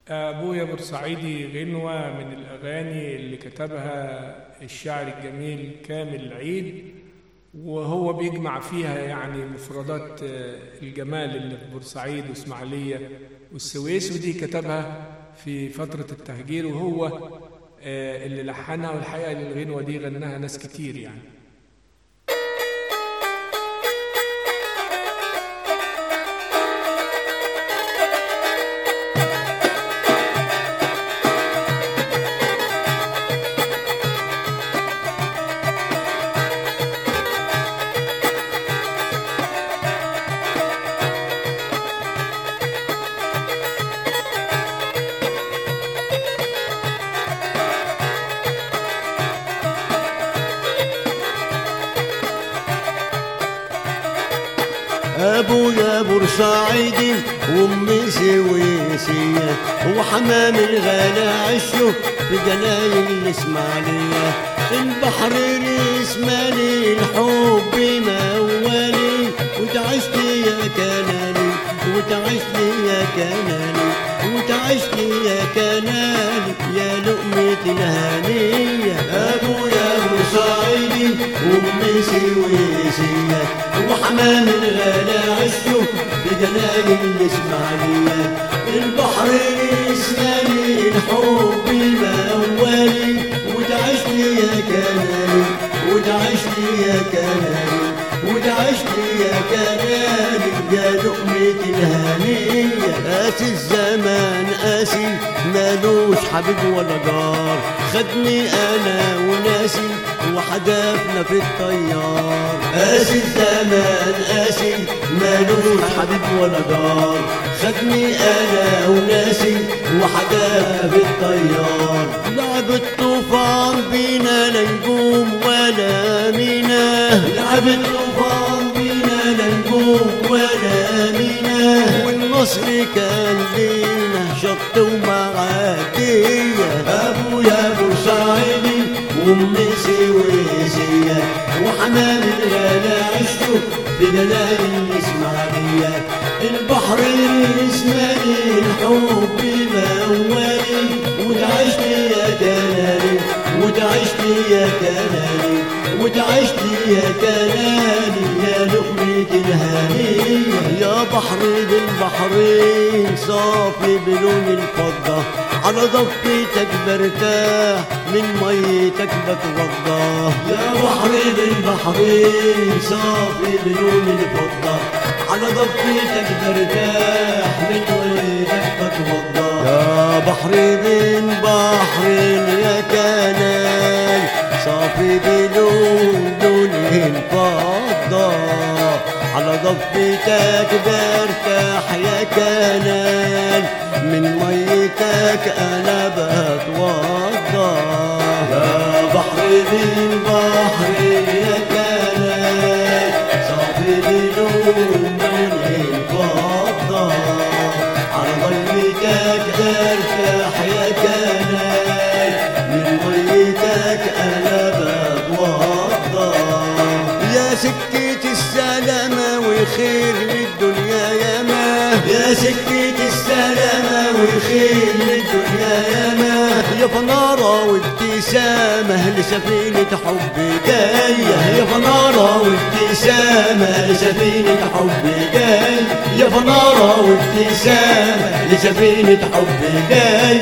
أبويا بورسعيدي غنوة من الأغاني اللي كتبها الشاعر الجميل كامل العيد وهو بيجمع فيها يعني مفردات آه، الجمال اللي في بورسعيد وإسماعيلية والسويس ودي كتبها في فترة التهجير وهو آه، اللي لحنها والحقيقة الغنوة دي غناها ناس كتير يعني ابويا بورسعيدي وامي سويسيه وحمام الغلا عشه في جناين الاسماعيليه البحر الاسمالي الحب مولي وتعشت يا كناني وتعشت يا كناني وتعشت يا كناني يا لقمة الهنية أبويا بورسعيدي وأمي سويسية وحمام الغلا عشه في جناين الإسماعيلية البحر الإسماعيلي الحب مولي وتعشت يا كناني وتعشت يا كناني وتعشت يا كناني يا لقمة الهنية قاسي الزمان قاسي مالوش حبيب ولا جار خدني انا وناسي وحدفنا في الطيار قاسي الزمان قاسي مالوش حبيب ولا جار خدني انا وناسي وحدفنا في الطيار لعب الطوفان بينا لا نجوم ولا مينا لعب الطوفان بينا لا نجوم ولا مينا والنصر كان لينا شط ومعدية أبويا بورسعيدي وأمي سويسية وحمام الغلا عشته في جلال الإسماعيلية البحر الإسماعيلي الحب مولي وتعشت يا كناني وتعشت يا كناني وتعشت يا كناني يا لقمة الهنية يا بحر بالبحرين صافي بلون الفضة على ضفتك برتاح من ميتك بتوضى يا بحر بالبحرين صافي بلون الفضة على ضفتك برتاح من ميتك بتوضى يا بحر بين بحرين يا كنان صافي بلون لون الفضة على ضفتك برتاح يا كنان من ميتك انا بتوضى يا بحر من بحر يا كنان صافي بلون لون الفضة على ضيتك برتاح يا كنان من ميتك انا بتوضى يا سكة السلامة والخير للدنيا يا ما يا سكة السلامة والخير للدنيا يا ما يا فنارة وابتسامة لسفينة حب جاية يا فنارة وابتسامة لسفينة حب جاية يا فنارة وابتسامة لسفينة حب جاية